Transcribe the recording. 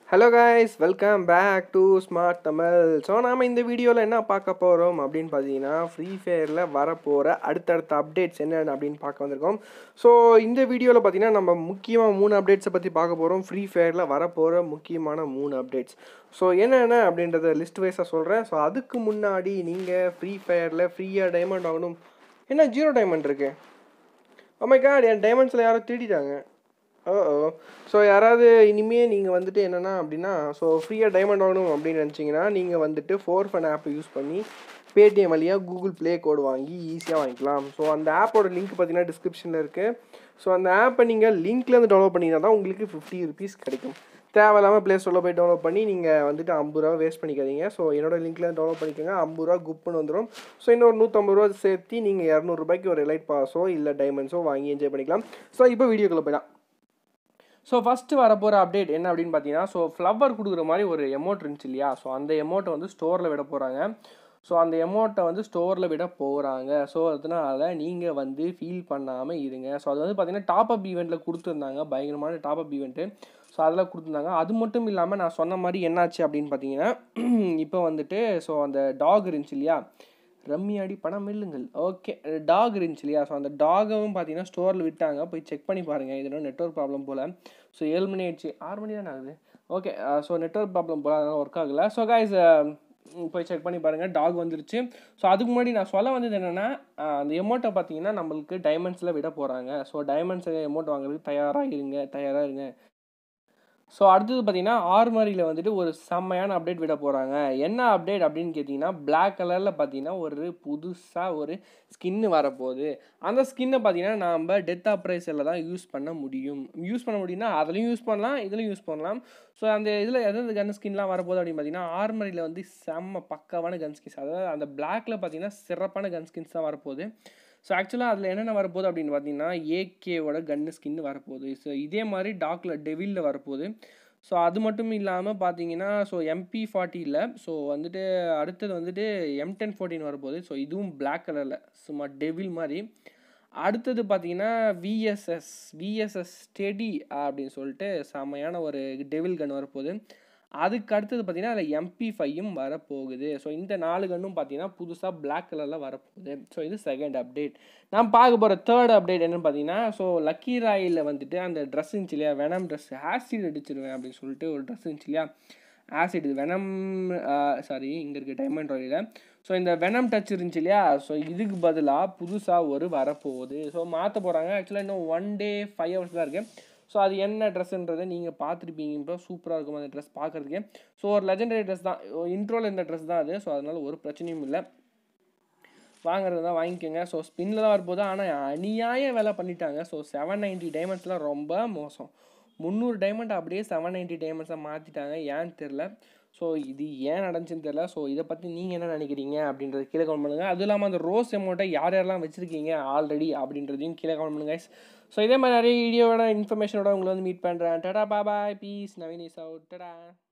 hello guys welcome back to smart Tamil so நாம் இந்த வீடியோவில் என்ன பார்க்க போகிறோம் அப்படின்னு பார்த்தீங்கன்னா ஃப்ரீ ஃபயரில் வரப்போகிற அடுத்தடுத்த அப்டேட்ஸ் என்னென்ன அப்படின்னு பார்க்க வந்திருக்கோம் ஸோ இந்த வீடியோவில் பார்த்தீங்கன்னா நம்ம முக்கியமாக மூணு அப்டேட்ஸை பற்றி பார்க்க போகிறோம் ஃப்ரீ ஃபயரில் வரப்போகிற முக்கியமான மூணு அப்டேட்ஸ் ஸோ என்னென்ன அப்படின்றத லிஸ்ட் வைஸாக சொல்கிறேன் ஸோ அதுக்கு முன்னாடி நீங்கள் ஃப்ரீ ஃபயரில் ஃப்ரீயாக டைமண்ட் ஆகணும் என்ன ஜீரோ டைமண்ட் இருக்குது ஓமை கார்டு என் டைமண்ட்ஸில் யாரோ திருடிட்டாங்க ஓ ஓ ஸோ யாராவது இனிமேல் நீங்கள் வந்துட்டு என்னென்னா அப்படின்னா ஸோ ஃப்ரீயாக டைமண்ட் ஆகணும் அப்படின்னு நினச்சிங்கன்னா நீங்கள் வந்துட்டு ஃபோர் ஃபன் ஆப்பை யூஸ் பண்ணி பேடிஎம் வழியாக கூகுள் ப்ளே கோடு வாங்கி ஈஸியாக வாங்கிக்கலாம் ஸோ அந்த ஆப்போட லிங்க் பார்த்தீங்கன்னா டிஸ்கிரிப்ஷனில் இருக்குது ஸோ அந்த ஆப்பை நீங்கள் லிங்க்லேருந்து டவுன்லோட் பண்ணிங்கன்னா தான் உங்களுக்கு ஃபிஃப்டி ருபீஸ் கிடைக்கும் தேவையில்லாமல் ப்ளே ஸ்டோரில் போய் டவுன்லோட் பண்ணி நீங்கள் வந்துட்டு ஐம்பது ரூபா வேஸ்ட் பண்ணிக்காதீங்க ஸோ என்னோட லிங்க்லேருந்து டவுன்லோட் பண்ணிக்கோங்க ஐம்பது ரூபா குப்புன்னு வந்துடும் ஸோ இன்னொரு நூற்றம்பது ரூபா சேர்த்து நீங்கள் இரநூறுபாய்க்கு ஒரு எலைட் பாஸோ இல்லை டைமண்ட்ஸோ வாங்கி என்ஜாய் பண்ணிக்கலாம் ஸோ இப்போ வீடியோக்குள்ளே போயிடலாம் ஸோ ஃபஸ்ட்டு வரப்போகிற அப்டேட் என்ன அப்படின்னு பார்த்தீங்கன்னா ஸோ ஃப்ளவர் கொடுக்குற மாதிரி ஒரு எமௌண்ட் இருந்துச்சு இல்லையா ஸோ அந்த எமௌண்ட்டை வந்து ஸ்டோரில் விட போகிறாங்க ஸோ அந்த எமௌண்ட்டை வந்து ஸ்டோரில் விட போகிறாங்க ஸோ அதனால் நீங்கள் வந்து ஃபீல் பண்ணாமல் இருங்க ஸோ அது வந்து பார்த்தீங்கன்னா டாப் அப் ஈவெண்ட்டில் கொடுத்துருந்தாங்க பயங்கரமான டாப் அப் ஈவெண்ட்டு ஸோ அதில் கொடுத்துருந்தாங்க அது மட்டும் இல்லாமல் நான் சொன்ன மாதிரி என்னாச்சு அப்படின்னு பார்த்தீங்கன்னா இப்போ வந்துட்டு ஸோ அந்த டாக் இருந்துச்சு இல்லையா ரம்மியாடி பணம் மில்லுங்கள் ஓகே டாக் இருந்துச்சு இல்லையா ஸோ அந்த டாகவும் பார்த்தீங்கன்னா ஸ்டோரில் விட்டாங்க போய் செக் பண்ணி பாருங்கள் இதெல்லாம் நெட்ஒர்க் ப்ராப்ளம் போல் ஸோ ஏழு மணி ஆயிடுச்சு ஆறு மணி தானே ஆகுது ஓகே ஸோ நெட்ஒர்க் ப்ராப்ளம் போல் அதனால் ஒர்க் ஆகலை ஸோ கைஸ் போய் செக் பண்ணி பாருங்கள் டாக் வந்துருச்சு ஸோ அதுக்கு முன்னாடி நான் சொல்ல வந்தது என்னென்னா அந்த எமௌண்ட்டை பார்த்தீங்கன்னா நம்மளுக்கு டைமண்ட்ஸில் விட போகிறாங்க ஸோ டைமண்ட்ஸ் எமௌண்ட் வாங்குறதுக்கு தயாராக இருங்க தயாராக இருங்க ஸோ அடுத்தது பார்த்தீங்கன்னா ஆர்மரியில் வந்துட்டு ஒரு செம்மையான அப்டேட் விட போகிறாங்க என்ன அப்டேட் அப்படின்னு கேட்டிங்கன்னா பிளாக் கலரில் பார்த்தீங்கன்னா ஒரு புதுசாக ஒரு ஸ்கின்னு வரப்போகுது அந்த ஸ்கின்னை பார்த்தீங்கன்னா நம்ம டெத் ஆப்ரேஷனில் தான் யூஸ் பண்ண முடியும் யூஸ் பண்ண முடியும்னா அதுலேயும் யூஸ் பண்ணலாம் இதுலையும் யூஸ் பண்ணலாம் ஸோ அந்த இதில் எதாவது கன் ஸ்கின்லாம் வரப்போகுது அப்படின்னு பார்த்தீங்கன்னா ஆர்மரியில் வந்து செம்ம பக்காவான கன் ஸ்கின்ஸ் அதாவது அந்த பிளாக்ல பார்த்தீங்கன்னா சிறப்பான கன் ஸ்கின்ஸ் தான் வரப்போகுது ஸோ ஆக்சுவலாக அதில் என்னென்ன வரப்போகுது அப்படின்னு பார்த்தீங்கன்னா ஏகேவோட கன்னு ஸ்கின்னு வரப்போகுது ஸோ இதே மாதிரி டாக்கில் டெவிலில் வரப்போகுது ஸோ அது மட்டும் இல்லாமல் பார்த்தீங்கன்னா ஸோ எம்பி ஃபார்ட்டியில் ஸோ வந்துட்டு அடுத்தது வந்துட்டு எம் டென் ஃபோர்டீன் வரப்போகுது ஸோ இதுவும் பிளாக் கலரில் சும்மா டெவில் மாதிரி அடுத்தது பார்த்தீங்கன்னா விஎஸ்எஸ் விஎஸ்எஸ் ஸ்டெடி அப்படின்னு சொல்லிட்டு செம்மையான ஒரு டெவில் கன் வரப்போகுது அதுக்கு அடுத்தது பார்த்தீங்கன்னா அதில் எம்பி ஃபையும் வரப்போகுது ஸோ இந்த நாலு கன்னும் பார்த்தீங்கன்னா புதுசாக பிளாக் கலரில் வரப்போகுது ஸோ இது செகண்ட் அப்டேட் நான் பார்க்க போகிற தேர்ட் அப்டேட் என்னென்னு பார்த்தீங்கன்னா ஸோ லக்கி ராயில் வந்துட்டு அந்த ட்ரெஸ் இருந்துச்சு இல்லையா வெனம் ட்ரெஸ் ஆசிட் அடிச்சிருவேன் அப்படின்னு சொல்லிட்டு ஒரு ட்ரெஸ் இருந்துச்சு இல்லையா ஆசிட் வெனம் சாரி இங்கே இருக்குது டைமண்ட் ராயில் ஸோ இந்த வெனம் டச் இருந்துச்சு இல்லையா ஸோ இதுக்கு பதிலாக புதுசாக ஒரு வரப்போகுது ஸோ மாற்ற போகிறாங்க ஆக்சுவலாக இன்னும் ஒன் டே ஃபைவ் ஹவர்ஸ் தான் இருக்குது ஸோ அது என்ன ட்ரெஸ்ஸுன்றதை நீங்கள் பார்த்துருப்பீங்க இப்போ சூப்பராக இருக்கும் அந்த ட்ரெஸ் பார்க்குறதுக்கே ஸோ ஒரு லெஜெண்டரி ட்ரெஸ் தான் இன்ட்ரோவில் இந்த ட்ரெஸ் தான் அது ஸோ அதனால் ஒரு பிரச்சனையும் இல்லை வாங்குறது தான் வாங்கிக்கோங்க ஸோ ஸ்பின்னில் தான் வரப்போது ஆனால் அநியாய வேலை பண்ணிட்டாங்க ஸோ செவன் நைன்ட்டி டைமண்ட்ஸ்லாம் ரொம்ப மோசம் முந்நூறு டைமண்ட் அப்படியே செவன் நைன்ட்டி டைமண்ட்ஸாக மாற்றிட்டாங்க ஏன்னு தெரில ஸோ இது ஏன் நடந்துச்சுன்னு தெரில ஸோ இதை பற்றி நீங்கள் என்ன நினைக்கிறீங்க அப்படின்றது கீழே கமெண்ட் பண்ணுங்கள் அதுவும் இல்லாமல் அந்த ரோஸ் அமௌண்ட்டை யார் யாரெல்லாம் வச்சுருக்கீங்க ஆல்ரெடி அப்படின்றதையும் கீழே கமெண்ட் பண்ணுங்க ஸோ இதே மாதிரி நிறைய வீடியோவோட இன்ஃபர்மேஷனோட உங்களை வந்து மீட் பண்ணுறேன் tata bye bye peace Naveen is out டடா